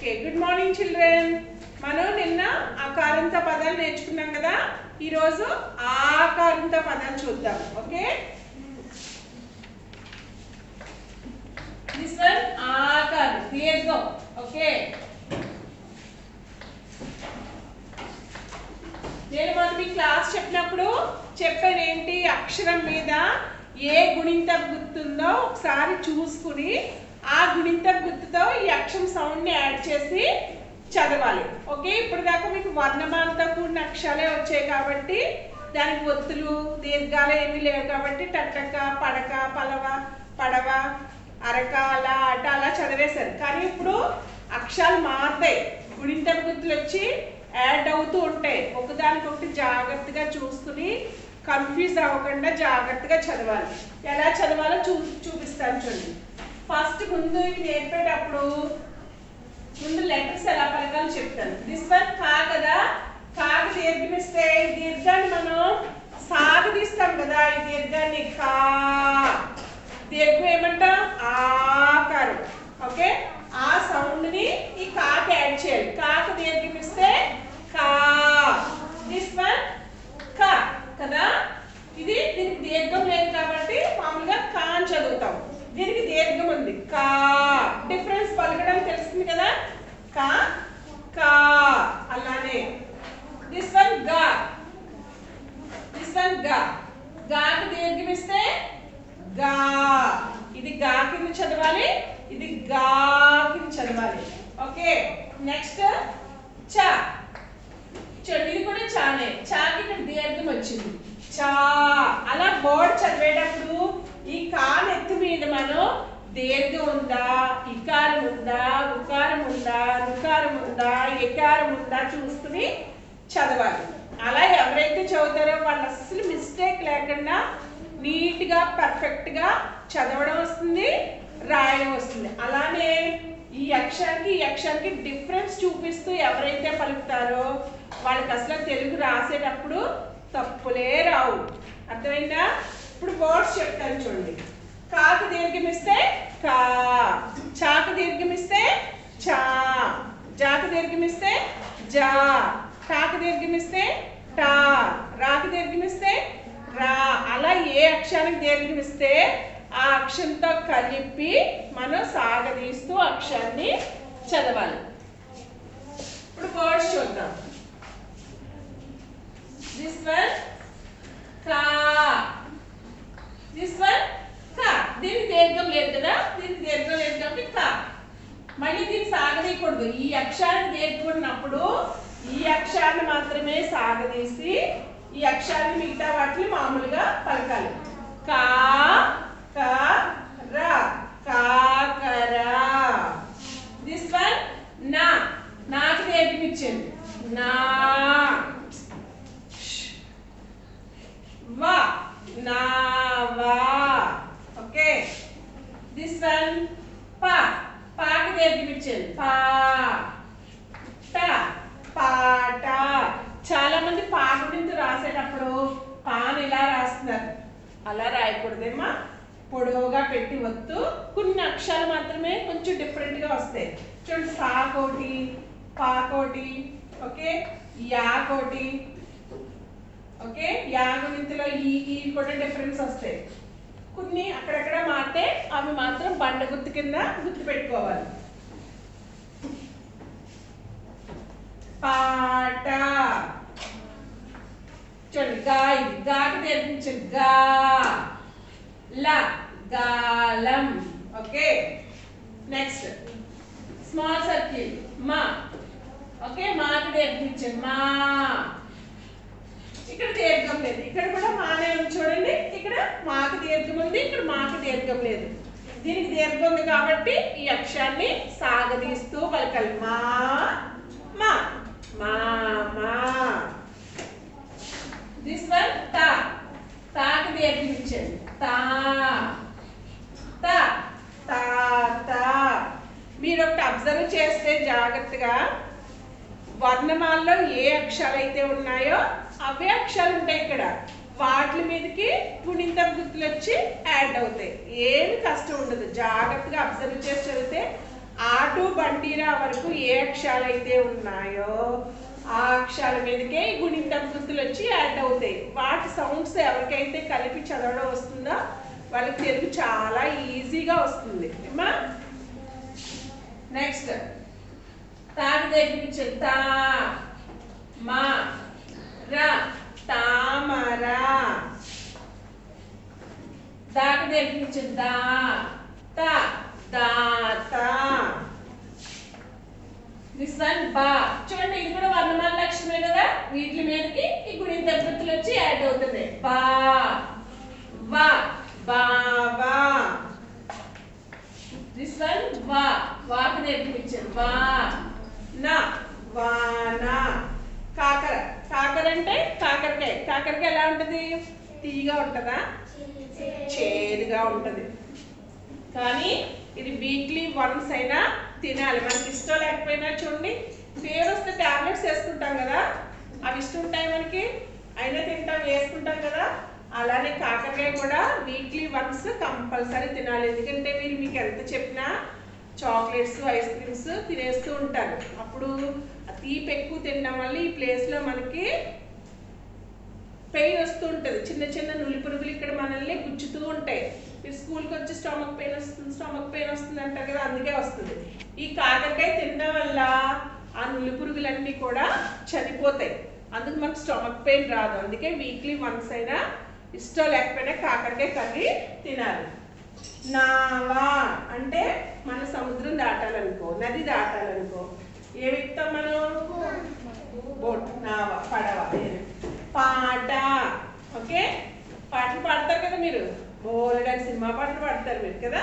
Okay good morning children మనం నిన్న ఆకారంత పదాలు నేర్చుకున్నాం కదా ఈరోజు ఆకారంత పదాలు చూద్దాం ఓకే దిస్ వన్ ఆకారం దీర్ఘం ఓకే నేను మనం మీ క్లాస్ చెప్పినప్పుడు చెప్పాను ఏంటి అక్షరం మీద ఏ గుణింతం గుర్తుందో ఒకసారి చూసుకుని ఆ గుణింతం గుర్తుతో ఈ అక్షరం సౌండ్ ని యాడ్ చేసి చదవాలి ఓకే ఇప్పుడు దాకా మీకు వర్ణమాలతో కూడిన అక్షరాలే వచ్చాయి కాబట్టి దానికి ఒత్తులు దీర్ఘాలు ఏమీ లేవు కాబట్టి టట్టక పడక పలవ పడవ అరక అలా అట అలా చదివేశారు కానీ ఇప్పుడు అక్షరాలు మారుతాయి గుణింతం గుర్తులు వచ్చి యాడ్ అవుతూ ఉంటాయి ఒకదానికొకటి జాగ్రత్తగా చూసుకుని కన్ఫ్యూజ్ అవ్వకుండా జాగ్రత్తగా చదవాలి ఎలా చదవాలో చూ చూపిస్తాను చూడండి ఫస్ట్ ముందు ఇవి నేర్పేటప్పుడు ముందు లెటర్స్ ఎలా పలకాలో చెప్తాను దిస్ వన్ కా కదా కాకి దీర్ఘమిస్తే ఈ దీర్ఘాన్ని మనం సాగదీస్తాం కదా ఈ దీర్ఘాన్ని కా దీర్ఘం ఏమంటాం ఆకారం ఓకే ఆ సౌండ్ ని ఈ కాకి యాడ్ చేయాలి కాకి దీర్ఘమిస్తే కా దిస్ వన్ కా కదా ఇది దీనికి దీర్ఘం లేదు కాబట్టి మామూలుగా కా అని చదువుతాం దీనికి దీర్ఘం ఉంది కా డిఫరెన్స్ పలకడం తెలుస్తుంది కదా కా కా అలానే దిస్ వన్ గా దిస్ వన్ గా గాకి దీర్ఘం ఇస్తే గా ఇది గా కింద చదవాలి ఇది గా కింద చదవాలి ఓకే నెక్స్ట్ చ చూడండి ఇది కూడా చానే చాకి ఇక్కడ దీర్ఘం వచ్చింది చా అలా బోర్డ్ చదివేటప్పుడు ఈ కాలు ఎత్తు మీద మనం దీర్ఘం ఉందా ఇకారం ఉందా ఉకారం ఉందా రుకారం ఉందా ఎకారం ఉందా చూసుకుని చదవాలి అలా ఎవరైతే చదువుతారో వాళ్ళు అస్సలు మిస్టేక్ లేకుండా నీట్గా పర్ఫెక్ట్గా చదవడం వస్తుంది రాయడం వస్తుంది అలానే ఈ అక్షరానికి ఈ అక్షరానికి డిఫరెన్స్ చూపిస్తూ ఎవరైతే పలుకుతారో వాళ్ళకి అసలు తెలుగు రాసేటప్పుడు తప్పులే రావు అర్థమైందా ఇప్పుడు వర్డ్స్ చెప్తాను చూడండి కాకు దీర్ఘమిస్తే కా చాకు దీర్ఘమిస్తే చా జాకు దీర్ఘమిస్తే జా టాకు దీర్ఘమిస్తే టా రాకు దీర్ఘమిస్తే రా అలా ఏ అక్షరానికి దీర్ఘమిస్తే ఆ అక్షరంతో కలిపి మనం సాగదీస్తూ అక్షరాన్ని చదవాలి ఇప్పుడు వర్డ్స్ చూద్దాం దిస్ వన్ కా దిస్ వన్ కా దీనికి దీర్ఘం లేదు కదా దీనికి దీర్ఘం లేదు కాబట్టి కా మళ్ళీ దీన్ని సాగదీయకూడదు ఈ అక్షరాన్ని దీర్ఘకున్నప్పుడు ఈ అక్షరాన్ని మాత్రమే సాగదీసి ఈ అక్షరాన్ని మిగతా వాటిని మామూలుగా పలకాలి కా క ర కాకర దిస్ వన్ నా నాకు దీర్ఘం ఇచ్చింది నా వా నావా ఓకే దిస్ వన్ పా పాకి దీర్ఘం ఇచ్చింది పా ట పాట చాలా మంది పాట గురించి రాసేటప్పుడు పాన్ ఇలా రాస్తున్నారు అలా రాయకూడదేమా పొడవుగా పెట్టి వత్తు కొన్ని అక్షరాలు మాత్రమే కొంచెం డిఫరెంట్గా వస్తాయి చూడండి సా కోటి పా కోటి ఓకే యా కోటి ఓకే యా గుణింతలో ఈ ఈ కూడా డిఫరెన్స్ వస్తాయి కొన్ని అక్కడక్కడ మారితే అవి మాత్రం బండ గుర్తు కింద గుర్తు పెట్టుకోవాలి పాట చూడండి గా ఇది గాకి నేర్పించండి గా ల గాలం ఓకే నెక్స్ట్ స్మాల్ సర్కిల్ మా ఓకే మాకి నేర్పించండి మా ఇక్కడ దీర్ఘం లేదు ఇక్కడ కూడా మానే ఉంది చూడండి ఇక్కడ మాకు దీర్ఘం ఉంది ఇక్కడ మాకు దీర్ఘం లేదు దీనికి దీర్ఘం ఉంది కాబట్టి ఈ అక్షరాన్ని సాగదీస్తూ పలకాలి మా మా మా మా దిస్ వన్ తా తాకి దీర్ఘం ఇచ్చేది తా తా తా తా మీరు ఒకటి అబ్జర్వ్ చేస్తే జాగ్రత్తగా వర్ణమాలలో ఏ అక్షరాలు అయితే ఉన్నాయో అవే అక్షరాలు ఉంటాయి ఇక్కడ వాటి మీదకి గుణింతం గుర్తులు వచ్చి యాడ్ అవుతాయి ఏమి కష్టం ఉండదు జాగ్రత్తగా అబ్జర్వ్ చేసి చదివితే ఆటు బండిరా వరకు ఏ అక్షరాలు అయితే ఉన్నాయో ఆ అక్షరాల మీదకే ఈ గుణింత గుర్తులు వచ్చి యాడ్ అవుతాయి వాటి సౌండ్స్ ఎవరికైతే కలిపి చదవడం వస్తుందో వాళ్ళకి తెలుగు చాలా ఈజీగా వస్తుంది ఏమా నెక్స్ట్ తాకి దగ్గర తా మా రా తామర దాకి దగ్గర దా త దాత దిస్ వన్ బా చూడండి ఇది కూడా వర్ణమాల లక్షణమే కదా వీటి మీదకి ఈ గుణింత గుర్తులు వచ్చి యాడ్ అవుతుంది బా వా బావా దిస్ వన్ వా వాకు నేర్పించారు వా నా వానా కాకర కాకర అంటే కాకరకాయ కాకరకాయ ఎలా ఉంటుంది తీయగా ఉంటుందా చేదుగా ఉంటుంది కానీ ఇది వీక్లీ వన్స్ అయినా తినాలి మనకి ఇష్టం లేకపోయినా చూడండి పేరు వస్తే టాబ్లెట్స్ వేసుకుంటాం కదా అవి ఇష్టం ఉంటాయి మనకి అయినా తింటాం వేసుకుంటాం కదా అలానే కాకరకాయ కూడా వీక్లీ వన్స్ కంపల్సరీ తినాలి ఎందుకంటే మీరు మీకు ఎంత చెప్పినా చాక్లెట్స్ ఐస్ క్రీమ్స్ తినేస్తూ ఉంటారు అప్పుడు ఆ తీపి ఎక్కువ తినడం వల్ల ఈ ప్లేస్లో మనకి పెయిన్ వస్తూ ఉంటుంది చిన్న చిన్న నులి పురుగులు ఇక్కడ మనల్ని గుచ్చుతూ ఉంటాయి మీరు స్కూల్కి వచ్చి స్టమక్ పెయిన్ వస్తుంది స్టమక్ పెయిన్ వస్తుంది అంటారు కదా అందుకే వస్తుంది ఈ కాకరకాయ తినడం వల్ల ఆ నులి పురుగులన్నీ కూడా చనిపోతాయి అందుకు మనకు స్టమక్ పెయిన్ రాదు అందుకే వీక్లీ వన్స్ అయినా ఇష్టం లేకపోయినా కాకరకాయ కర్రీ తినాలి నావా అంటే మన సముద్రం దాటాలనుకో నది దాటాలనుకో ఏ వ్యక్తం మనం బోట్ నావ పడవ పాట ఓకే పాటలు పాడతారు కదా మీరు బోలెడని సినిమా పాటలు పాడతారు మీరు కదా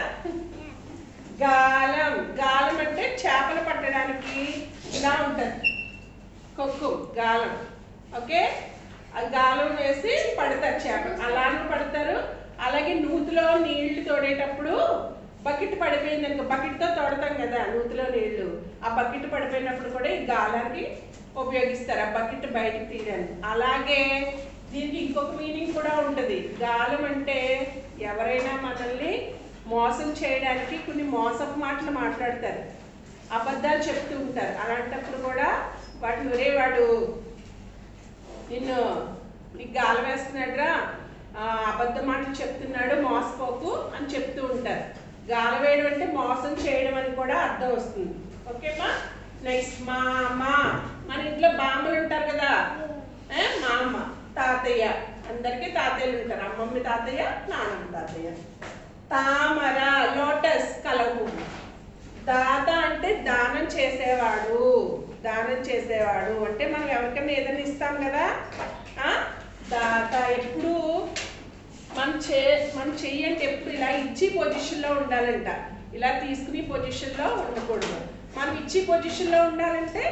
గాలం గాలం అంటే చేపలు పట్టడానికి ఇలా ఉంటుంది కొక్కు గాలం ఓకే ఆ గాలం వేసి పడతారు చేప అలానే పడతారు అలాగే నూతిలో నీళ్లు తోడేటప్పుడు బకెట్ పడిపోయింది అనుకో బకెట్తో తోడతాం కదా నూతిలో నీళ్లు ఆ బకెట్ పడిపోయినప్పుడు కూడా ఈ గాలానికి ఉపయోగిస్తారు ఆ బకెట్ బయటికి తీయడానికి అలాగే దీనికి ఇంకొక మీనింగ్ కూడా ఉంటుంది గాలం అంటే ఎవరైనా మనల్ని మోసం చేయడానికి కొన్ని మోసపు మాటలు మాట్లాడతారు అబద్ధాలు చెప్తూ ఉంటారు అలాంటప్పుడు కూడా వాటిని ఒరే వాడు నిన్ను నీకు గాలం వేస్తున్నాడురా ఆ, అబద్ధ మాటలు చెప్తున్నాడు మోసపోకు అని చెప్తూ ఉంటారు గాల వేయడం అంటే మోసం చేయడం అని కూడా అర్థం వస్తుంది ఓకేమా నెక్స్ట్ మా అమ్మ మన ఇంట్లో బామ్మలు ఉంటారు కదా ఏ, మా అమ్మ తాతయ్య అందరికీ తాతయ్యలు ఉంటారు అమ్మమ్మ తాతయ్య నాన్నమ్మ తాతయ్య తామర లోటస్ కలవు దాత అంటే దానం చేసేవాడు దానం చేసేవాడు అంటే మనం ఎవరికైనా ఏదైనా ఇస్తాం కదా ఆ? దాత ఎప్పుడు మన చే మన చెయ్యి అంటే ఎప్పుడు ఇలా ఇచ్చి పొజిషన్లో ఉండాలంట ఇలా తీసుకుని పొజిషన్లో ఉండకూడదు మనం ఇచ్చి పొజిషన్లో ఉండాలంటే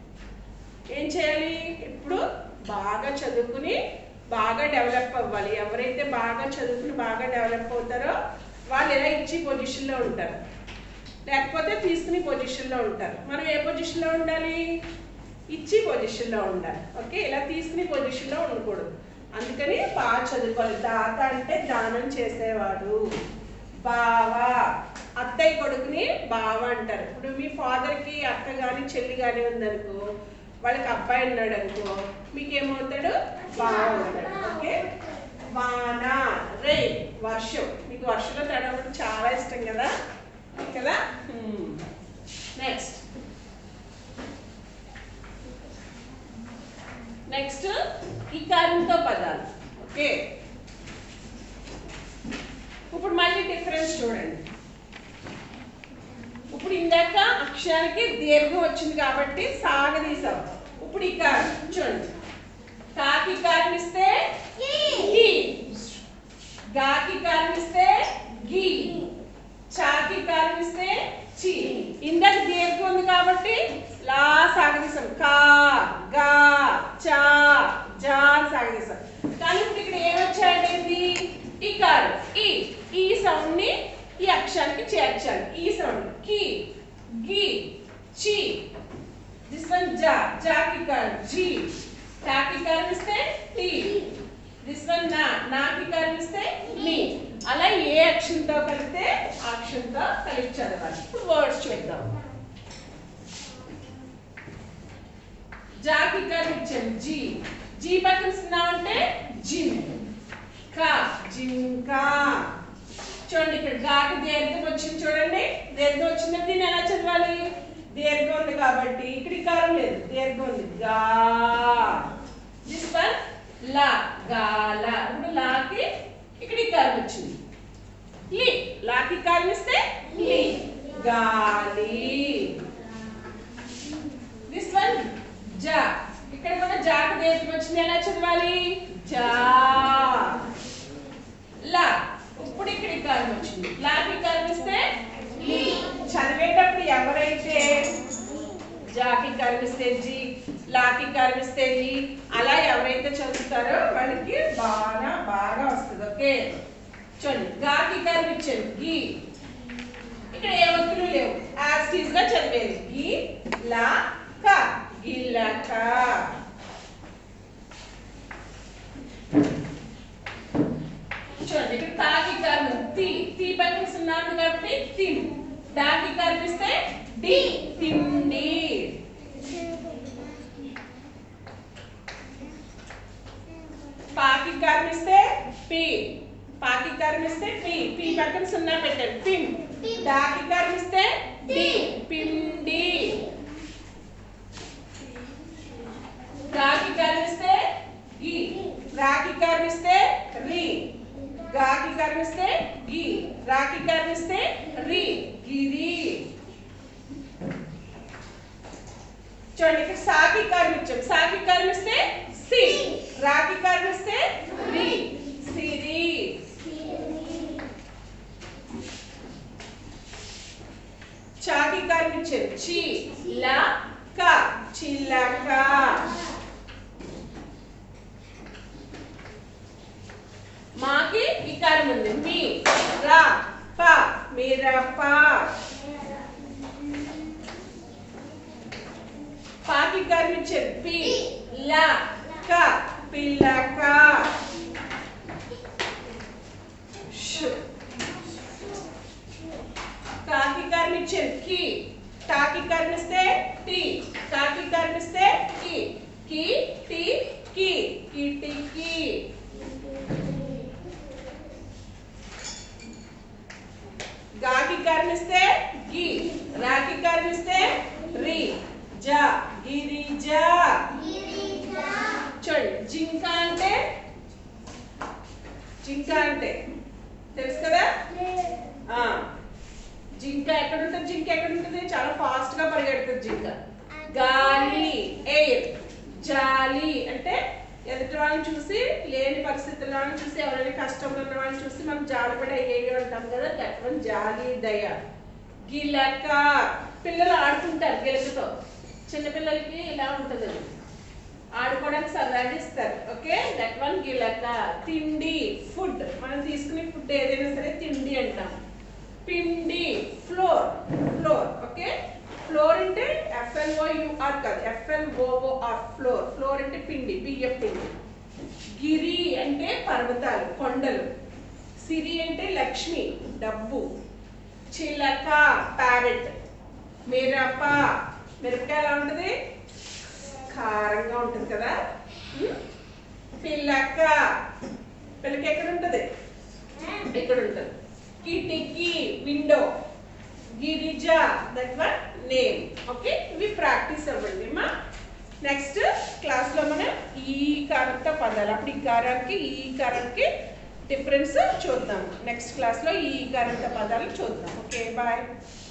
ఏం చేయాలి ఇప్పుడు బాగా చదువుకుని బాగా డెవలప్ అవ్వాలి ఎవరైతే బాగా చదువుకుని బాగా డెవలప్ అవుతారో వాళ్ళు ఇలా ఇచ్చి పొజిషన్లో ఉంటారు లేకపోతే తీసుకుని పొజిషన్లో ఉంటారు మనం ఏ పొజిషన్లో ఉండాలి ఇచ్చి పొజిషన్లో ఉండాలి ఓకే ఇలా తీసుకుని పొజిషన్లో ఉండకూడదు అందుకని బాగా చదువుకోవాలి దాత అంటే దానం చేసేవాడు బావ అత్తయ్య కొడుకుని బావ అంటారు ఇప్పుడు మీ ఫాదర్కి అక్క కానీ చెల్లి కానీ ఉందనుకో వాళ్ళకి అబ్బాయి ఉన్నాడు అనుకో మీకేమవుతాడు బావ అవుతాడు ఓకే వాన రే వర్షం మీకు వర్షంలో తడవడం చాలా ఇష్టం కదా కదా నెక్స్ట్ నెక్స్ట్ ఈ కారంతో పదాలు ఓకే ఇప్పుడు మళ్ళీ డిఫరెన్స్ చూడండి ఇప్పుడు ఇందాక అక్షరానికి దీర్ఘం వచ్చింది కాబట్టి సాగదీసాం ఇప్పుడు ఈ కారం చూడండి కాకి కారం ఇస్తే కి గాకి కారం ఇస్తే గి చాకి కారం ఇస్తే చి ఇందాక దీర్ఘం ఉంది కాబట్టి లా సాగదీసాం కా గా చా జా అని సాగదీసాం కానీ ఇప్పుడు ఇక్కడ ఏమొచ్చాయంటే ఇది ఈ కారం ఈ ఈ సౌండ్ ని ఈ అక్షరానికి చేర్చాలి ఈ సౌండ్ కి గి చి దిస్ వన్ జా జాకి కారం జీ టాకి కారం ఇస్తే టీ దిస్ వన్ నా నాకి కారం ఇస్తే మీ అలా ఏ అక్షరంతో కలిపితే ఆ అక్షరంతో కలిపి చదవాలి ఇప్పుడు వర్డ్స్ చూద్దాం జాకి కనిపించాను జీ జీ పక్కన సున్నా ఉంటే జిమ్ కా జింకా చూడండి ఇక్కడ గాకి దీర్ఘం వచ్చింది చూడండి దీర్ఘం వచ్చిందంటే దీన్ని ఎలా చదవాలి దీర్ఘం ఉంది కాబట్టి ఇక్కడ కారం లేదు దీర్ఘం ఉంది గా దిస్ వన్ లా గాల ఇప్పుడు లాకి ఇక్కడ కారం వచ్చింది లీ లాకి కారం ఇస్తే లీ గాలి దిస్ వన్ జా ఇక్కడ మన జాకు దేనికి వచ్చింది ఎలా చదవాలి జా లా ఇప్పుడు ఇక్కడ కారం వచ్చింది లాకి కారం ఇస్తే లీ చదివేటప్పుడు ఎవరైతే జాకి కనిపిస్తే జీ లాకి కనిపిస్తే లీ అలా ఎవరైతే చదువుతారో వాళ్ళకి బాగా బాగా వస్తుంది ఓకే చూడండి గాకి కనిపించండి గీ ఇక్కడ ఏ ఒత్తులు లేవు యాజ్ టీజ్ గా చదివేది గి లా క గిల్లక చూడండి ఇక్కడ తాకి కర్మ తి తి పక్కన సున్నా ఉంది కాబట్టి తిన్ డాకి కనిపిస్తే డి తిండి పాకి కర్మిస్తే పి పాకి కర్మిస్తే పి పి పక్కన సున్నా పెట్టండి పిన్ డాకి కర్మిస్తే డి పిండి రాకి కర్మిస్తే ఈ రాకి కర్మిస్తే రి గాకి కర్మిస్తే గి రాకి కర్మిస్తే రి గిరి చూడండి ఇక్కడ సాకి కర్మించాం సాకి కర్మిస్తే సి రాకి కర్మిస్తే రి సిరి చాకి కర్మించాం చి ల క చిల్లక మాకి ఇకారం ఉంది మీ రా ప మిరప పాకి కర్మించారు పి ల క పిల్లక షు. కాకి కర్మించారు కి టాకి కర్మిస్తే టి కాకి కర్మిస్తే కి కి టి కి కిటికి గాకి కర్మిస్తే గి రాకి కర్మిస్తే రి జ గిరిజ చూడండి జింక అంటే జింక అంటే తెలుసు కదా ఆ జింక ఎక్కడ ఉంటుంది జింక ఎక్కడ ఉంటుంది చాలా ఫాస్ట్ గా పరిగెడుతుంది జింక గాలి ఎయిర్ జాలి అంటే ఎదుటి వాళ్ళని చూసి లేని పరిస్థితుల్లో వాళ్ళని చూసి ఎవరైనా కష్టంలో ఉన్న వాళ్ళని చూసి మనం జాలిపడి అయ్యేవి అంటాం కదా దట్ వన్ జాలి దయ గిలక పిల్లలు ఆడుకుంటారు గిలకతో చిన్నపిల్లలకి ఇలా ఉంటుంది అది. ఆడుకోవడానికి సరదాగా ఇస్తారు ఓకే దట్ వన్ గిలక తిండి ఫుడ్ మనం తీసుకునే ఫుడ్ ఏదైనా సరే తిండి అంటాం పిండి ఫ్లోర్ ఫ్లోర్ ఓకే ఫ్లోర్ అంటే ఎఫ్ఎల్ఓ యూఆర్ కాదు ఎఫ్ఎల్ఓఓఆర్ ఫ్లోర్ ఫ్లోర్ అంటే పిండి బియ్యం పిండి గిరి అంటే పర్వతాలు కొండలు సిరి అంటే లక్ష్మి డబ్బు చిలక ప్యారెట్ మిరప మిరపకాయ ఎలా ఉంటుంది కారంగా ఉంటుంది కదా ఉమ్? పిల్లక పిల్లక ఎక్కడ ఉంటుంది ఇక్కడ ఉంటుంది కిటికీ window Girija that one name okay ఇవి ప్రాక్టీస్ అవ్వండి అమ్మా నెక్స్ట్ క్లాస్లో మనం ఈ కారంతో పదాలు అప్పుడు ఈ కారానికి ఈ కారానికి డిఫరెన్స్ చూద్దాం నెక్స్ట్ క్లాస్లో ఈ కారంతో పదాలు చూద్దాం ఓకే బాయ్